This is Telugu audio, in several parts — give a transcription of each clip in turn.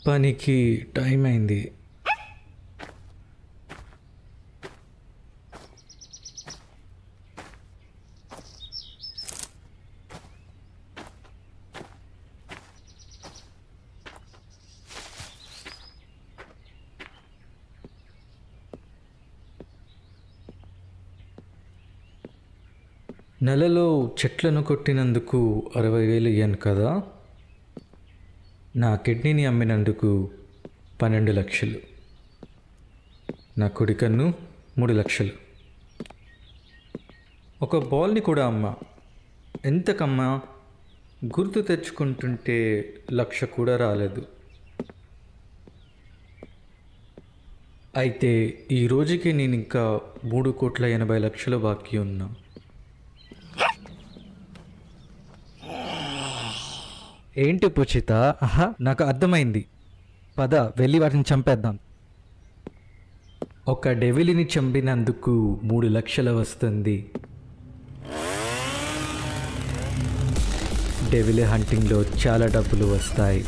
పనికి టైం అయింది నెలలో చెట్లను కొట్టినందుకు అరవై వేలు ఇయ్యాను కదా నా కిడ్నీని అమ్మినందుకు పన్నెండు లక్షలు నా కుడి కన్ను మూడు లక్షలు ఒక బాల్ని కూడా అమ్మా ఎంతకమ్మా గుర్తు తెచ్చుకుంటుంటే లక్ష కూడా రాలేదు అయితే ఈ రోజుకి నేను ఇంకా మూడు కోట్ల ఎనభై లక్షలు బాకీ ఉన్నా ఏంటి పుచిత ఆహా నాకు అర్థమైంది పద వెళ్ళి వాటిని చంపేద్దాం ఒక డెవిలిని చంపినందుకు మూడు లక్షలు వస్తుంది డెవిల్ హంటింగ్లో చాలా డబ్బులు వస్తాయి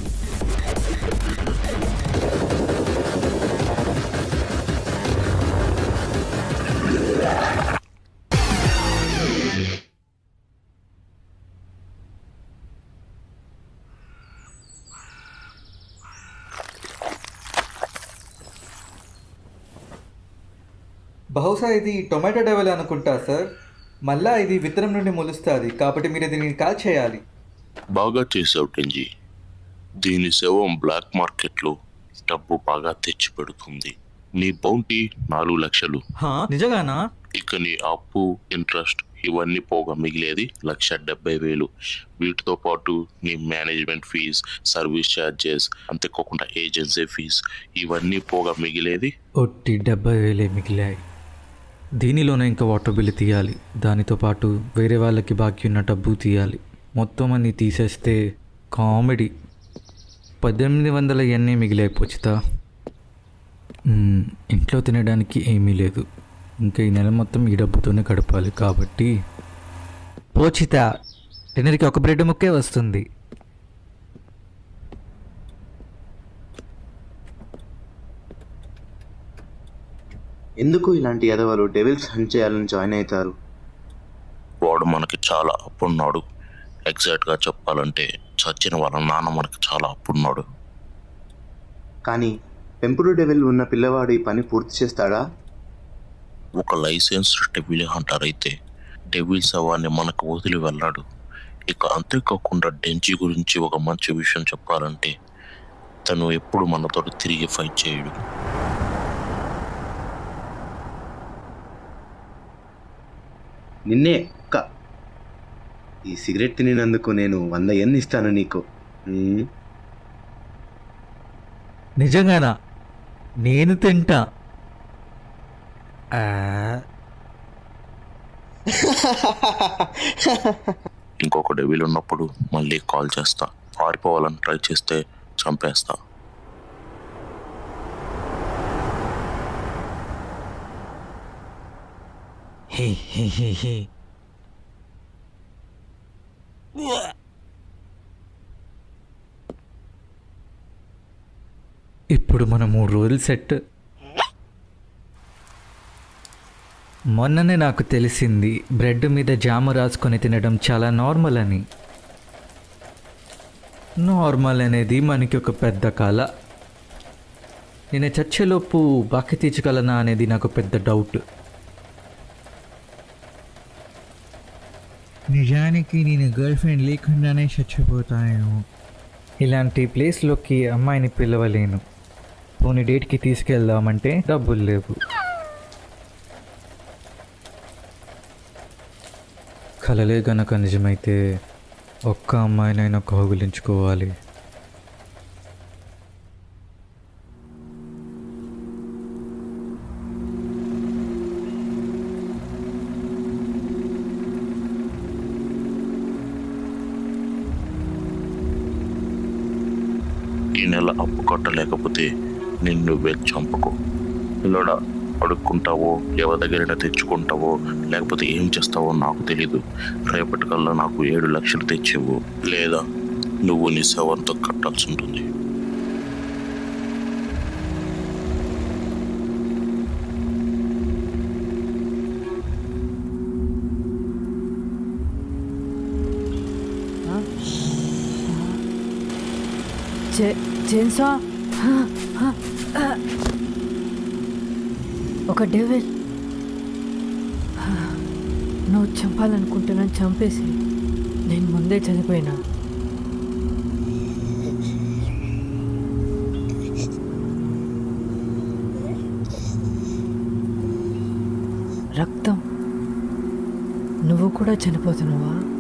బహుశా ఇది టొమాటో డెవల్ అనుకుంటా సార్ మళ్ళా ఇది విత్తనం నుండి మొలుస్తుంది కాబట్టి మీరు దీన్ని కాల్ చేయాలి బాగా చేసావు టెంజీ దీని శవం బ్లాక్ మార్కెట్లో డబ్బు బాగా తెచ్చి పెడుతుంది నీ బౌంటీ నాలుగు లక్షలు హా, నిజంగానా ఇక నీ అప్పు ఇంట్రెస్ట్ ఇవన్నీ పోగా మిగిలేది లక్ష డెబ్బై వేలు వీటితో పాటు నీ మేనేజ్మెంట్ ఫీజ్ సర్వీస్ ఛార్జెస్ అంతేకాకుండా ఏజెన్సీ ఫీజ్ ఇవన్నీ పోగా మిగిలేది ఒట్టి డెబ్బై వేలే మిగిలాయి దీనిలోనే ఇంకా వాటర్ బిల్ తీయాలి దానితో పాటు వేరే వాళ్ళకి బాకీ ఉన్న డబ్బు తీయాలి మొత్తం అన్ని తీసేస్తే కామెడీ పద్దెనిమిది వందల ఎన్నే మిగిలాయి పోచిత మ్మ్, ఇంట్లో తినడానికి ఏమీ లేదు ఇంకా ఈ నెల మొత్తం ఈ డబ్బుతోనే గడపాలి కాబట్టి పోచిత డిన్నర్కి ఒక బ్రెడ్ ముక్కే వస్తుంది ఎందుకు ఇలాంటి ఎదవలు డెవిల్స్ హంట్ చేయాలని జాయిన్ అవుతారు వాడు మనకి చాలా అప్పున్నాడు ఎగ్జాక్ట్గా చెప్పాలంటే చచ్చిన వాళ్ళ నాన్న మనకి చాలా అప్పున్నాడు కానీ పెంపుడు డెవిల్ ఉన్న పిల్లవాడు ఈ పని పూర్తి చేస్తాడా ఒక లైసెన్స్ డెవిల్ హంటర్ అయితే డెవిల్ శవాన్ని మనకు వదిలి వెళ్ళాడు ఇక అంతేకాకుండా డెంజీ గురించి ఒక మంచి విషయం చెప్పాలంటే తను ఎప్పుడు మనతో తిరిగి ఫైట్ చేయడు నిన్నే ఒక్క ఈ సిగరెట్ తినినందుకు నేను వంద ఎన్ని ఇస్తాను నీకు ఉమ్, నిజంగానా నేను తింటా ఆ, ఇంకొక డెవిల్ ఉన్నప్పుడు మళ్ళీ కాల్ చేస్తా పారిపోవాలని ట్రై చేస్తే చంపేస్తా హే హే హే హే ఇప్పుడు మనం మూడు రోజులు సెట్ మొన్ననే నాకు తెలిసింది బ్రెడ్ మీద జామ రాసుకొని తినడం చాలా నార్మల్ అని నార్మల్ అనేది మనకి ఒక పెద్ద కళ నేను చచ్చేలోపు బాకి తీర్చగలనా అనేది నాకు పెద్ద డౌట్ నిజానికి నేను గర్ల్ ఫ్రెండ్ లేకుండానే చచ్చిపోతాను ఇలాంటి ప్లేస్లోకి అమ్మాయిని పిలవలేను పోనీ డేట్కి తీసుకెళ్దామంటే డబ్బులు లేవు కలలే గనక నిజమైతే ఒక్క అమ్మాయినైనా కౌగులించుకోవాలి ఈ నెల అప్పు కట్టలేకపోతే నిన్ను వెళ్ళి చంపకు పిల్లడా అడుక్కుంటావో ఎవరి దగ్గరైనా తెచ్చుకుంటావో లేకపోతే ఏం చేస్తావో నాకు తెలీదు రేపటికల్లా నాకు ఏడు లక్షలు తెచ్చివ్వు లేదా నువ్వు నీ సేవంతో కట్టాల్సి ఉంటుంది చే చేన్సా ఒక డెవిల్ నువ్వు చంపాలనుకుంటున్నాను చంపేసి నేను ముందే చనిపోయినా రక్తం నువ్వు కూడా చనిపోతున్నావా